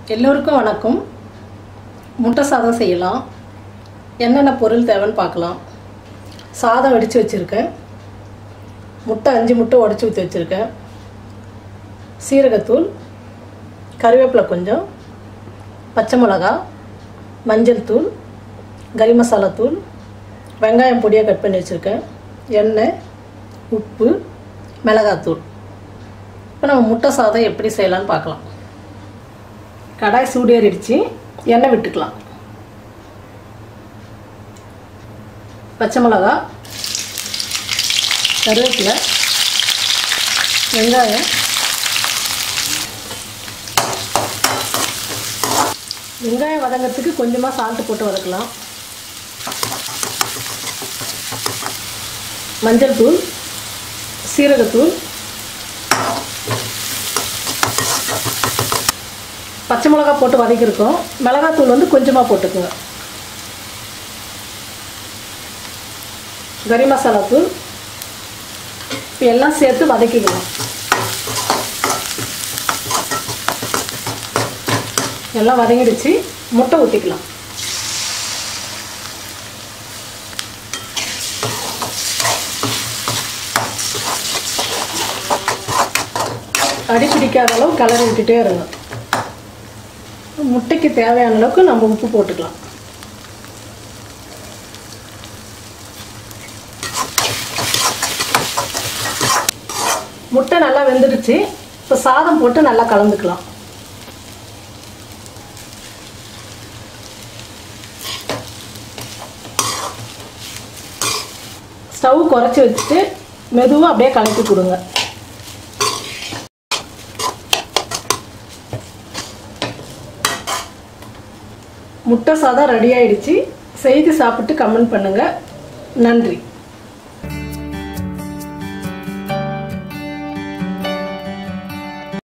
எல்லோருக்கும் வணக்கம் முட்டை சாதம் செய்யலாம் என்னென்ன பொருள் தேவைன்னு பார்க்கலாம் சாதம் வடித்து வச்சுருக்கேன் முட்டை அஞ்சு முட்டை உடச்சி ஊற்றி வச்சுருக்கேன் சீரகத்தூள் கருவேப்பிலை கொஞ்சம் பச்சை மிளகா மஞ்சள் தூள் கறி மசாலா தூள் வெங்காயம் பொடியாக கட் பண்ணி வச்சுருக்கேன் எண்ணெய் உப்பு மிளகாத்தூள் இப்போ நம்ம முட்டை சாதம் எப்படி செய்யலாம்னு பார்க்கலாம் கடாய் சூடேறிடுச்சு எண்ணெய் விட்டுக்கலாம் பச்சை மிளகா கருவேப்பிலை வெங்காயம் வெங்காயம் வதங்கிறதுக்கு கொஞ்சமாக சால்ட்டு போட்டு வதக்கலாம் மஞ்சள் தூள் சீரகத்தூள் பச்சை மிளகா போட்டு வதக்கியிருக்கோம் மிளகாத்தூள் வந்து கொஞ்சமாக போட்டுக்குங்க கறி மசாலா தூள் இப்போ எல்லாம் சேர்த்து வதக்கிக்கலாம் எல்லாம் வதங்கிடுச்சு முட்டை ஊற்றிக்கலாம் அடி பிடிக்காத அளவு கலரி விட்டுட்டே இருங்க முட்டைக்கு தேவையான அளவுக்கு நம்ம உப்பு போட்டுக்கலாம் முட்டை நல்லா வெந்துடுச்சு இப்போ சாதம் போட்டு நல்லா கலந்துக்கலாம் ஸ்டவ் குறைச்சி வச்சுட்டு மெதுவாக அப்படியே கலக்கி கொடுங்க முட்டை சாதம் ரெடி ஆயிடுச்சு செய்து சாப்பிட்டு கமெண்ட் பண்ணுங்கள் நன்றி